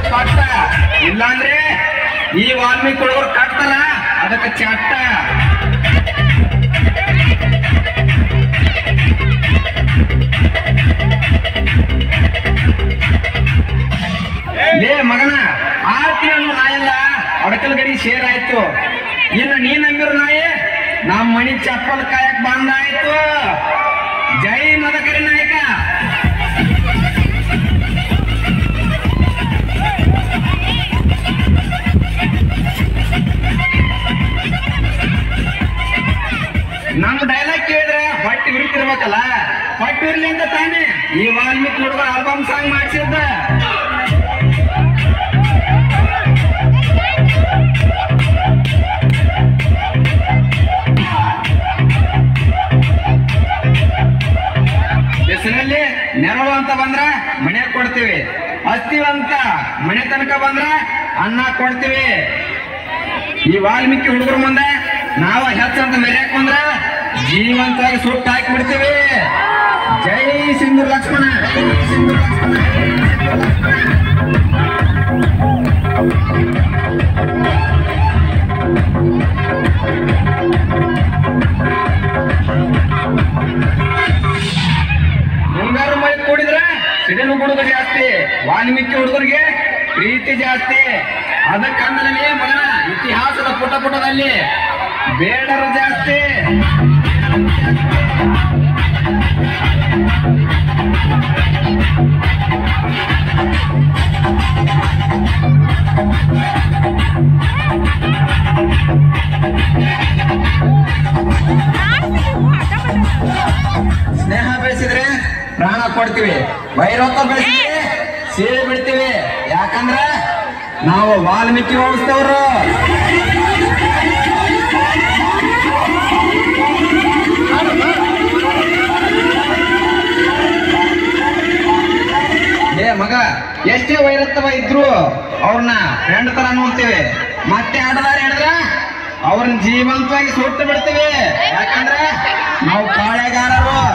ಪಟ್ಟ ಇಲ್ಲಾಂದ್ರೆ ಈ ವಾಲ್ಮೀಕಿ ಹುಡುಗರು ಕಟ್ತಾರ ಅದಕ್ಕೆ ಚಟ್ಟ ಲೇ ಮಗನ ಆರ್ತಿ ಅನ್ನೋ ನಾಯಲ್ಲ ಅಡಕಲ್ ಗಡಿ ಶೇರ್ ಆಯ್ತು ಇನ್ನು ನೀ ನಂಬಿರೋ ನಾಯಿ ನಮ್ಮ ಮಣಿ ಚಪ್ಪಲ್ ಕಾಯಕ್ ಬಂದಾಯ್ತು ಜೈ ಮದಕರಿ ನಾಯಕ ನಮ್ಮ ಡೈಲಾಗ್ ಕೇಳಿದ್ರೆ ಹೊಟ್ಟೆ ಉರಿತಿರ್ಬೇಕಲ್ಲ ಹೊಟ್ಟೆ ಉರ್ಲಿ ಅಂತ ತಾನೇ ಈ ವಾಲ್ಮೀಕಿ ಹುಡುಗ ಆಲ್ಬಮ್ ಸಾಂಗ್ ಮಾಡಿಸಿದ್ದ ಹೆಸರಲ್ಲಿ ನೆರಳು ಅಂತ ಬಂದ್ರ ಮನೆ ಕೊಡ್ತೀವಿ ಹಸ್ತಿವಂತ ಮನೆ ತನಕ ಬಂದ್ರ ಅನ್ನ ಕೊಡ್ತೀವಿ ಈ ವಾಲ್ಮೀಕಿ ಹುಡುಗರ ಮುಂದೆ ನಾವ ಹೆಚ್ಚಂತ ಮೆರ್ಯಾಕ್ ಬಂದ್ರ ಜೀವಂತವಾಗಿ ಸುಟ್ಟು ಹಾಕಿ ಬಿಡ್ತೀವಿ ಜೈ ಸಿಂಧು ಲಕ್ಷ್ಮಣ ಜೈ ಸಿಂಧು ಲಕ್ಷ್ಮಣ ಮುಂಗಾರು ಮಳೆ ಕೂಡಿದ್ರೆ ಸಿಡಿಲು ಗುಡುಗು ಜಾಸ್ತಿ ವಾಲ್ಮೀಕಿ ಹುಡುಗರಿಗೆ ಪ್ರೀತಿ ಜಾಸ್ತಿ ಅದಕ್ಕಂದಲ್ಲಿ ಮಗನ ಇತಿಹಾಸದ ಪುಟ ಪುಟದಲ್ಲಿ ಬೇಡರು ಜಾಸ್ತಿ ಸ್ನೇಹ ಬೆಳೆಸಿದ್ರೆ ಪ್ರಾಣ ಕೊಡ್ತೀವಿ ವೈರತ್ವ ಬೆಳೆಸಿದ್ರೆ ಸೇರಿ ಬಿಡ್ತೀವಿ ಯಾಕಂದ್ರೆ ನಾವು ವಾಲ್ಮೀಕಿ ವಂಶದವರು ಏ ಮಗ ಎಷ್ಟೇ ವೈರತ್ವ ಇದ್ರು ಅವ್ರನ್ನ ಫ್ರೆಂಡ್ ತರ ನೋಡ್ತೀವಿ ಮತ್ತೆ ಆಡದಾರ ಹೇಳಿದ್ರ ಅವ್ರನ್ನ ಜೀವಂತವಾಗಿ ಸುಟ್ಟು ಬಿಡ್ತೀವಿ ಯಾಕಂದ್ರೆ ನಾವು ಪಾಳೆಗಾರರು